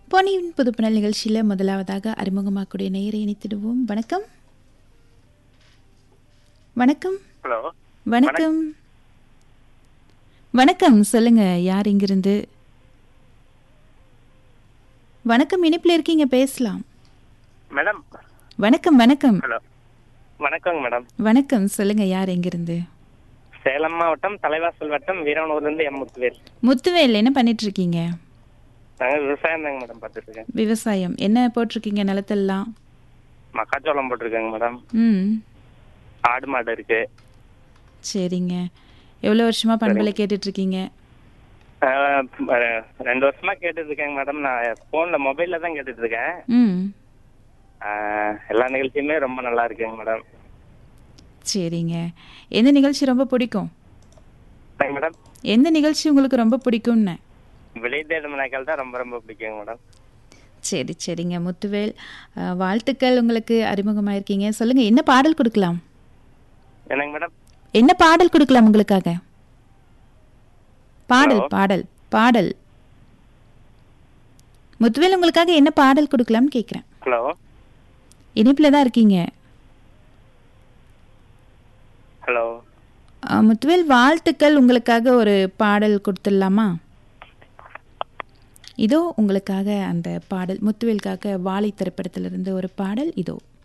பொன்னியின் புதுப்புணல் நிகழ்ச்சியில் முதலாவதாக அறிமுகமாக்கூடிய நேயரை இணைத்திடுவோம் வணக்கம் வணக்கம் ஹலோ வணக்கம் வணக்கம் சொல்லுங்க யார் இங்கிருந்து வணக்கம் இணைப்பில் இருக்கீங்க பேசலாம் மேடம் வணக்கம் வணக்கம் ஹலோ வணக்கங்க மேடம் வணக்கம் சொல்லுங்க யார் எங்கிருந்து சேலம் மாவட்டம் தலைவாசல் வட்டம் வீரனூர்லேருந்து எம் முத்துவேல் முத்துவேல் என்ன பண்ணிட்டு இருக்கீங்க நாங்கள் விவசாயம் தாங்க மேடம் பார்த்துட்டு இருக்கேன் விவசாயம் என்ன போட்டிருக்கீங்க நிலத்தெல்லாம் மக்காச்சோளம் போட்டிருக்கேங்க மேடம் ம் ஆடு மாடு இருக்கு சரிங்க எவ்வளோ வருஷமா பண்பலை கேட்டுட்டு இருக்கீங்க ஆஹ், அஹ், ரெண்டு வருஷமா கேட்டுட்டு இருக்கேங்க மேடம் நான் ஃபோனில் மொபைலில் தான் கேட்டுட்டு இருக்கேன் ம் ஆஹ், எல்லா நிகழ்ச்சியுமே ரொம்ப நல்லா இருக்குங்க மேடம் சரிங்க எந்த நிகழ்ச்சி ரொம்ப பிடிக்கும் என்னங்க மேடம் எந்த நிகழ்ச்சி உங்களுக்கு ரொம்ப பிடிக்கும்னு விலை தேடும் நாய்க்கால் தான் ரொம்ப ரொம்ப பிடிக்குங்க மேடம் சரி சரிங்க முத்துவேல் அஹ், வாழ்த்துக்கள் உங்களுக்கு அறிமுகமாயிருக்கீங்க சொல்லுங்க என்ன பாடல் கொடுக்கலாம் என்னங்க மேடம் என்ன பாடல் கொடுக்கலாம் உங்களுக்காக பாடல் Hello? பாடல் பாடல் முத்துவேல் உங்களுக்காக என்ன பாடல் கொடுக்கலாம்னு கேட்குறேன் ஹலோ இனிப்பில் தான் இருக்கீங்க ஹலோ அஹ், முத்துவேல் வாழ்த்துக்கள் உங்களுக்காக ஒரு பாடல் கொடுத்துடலாமா இதோ உங்களுக்காக அந்த பாடல் முத்துவேலுக்காக வாழை திரைப்படத்திலிருந்து ஒரு பாடல் இதோ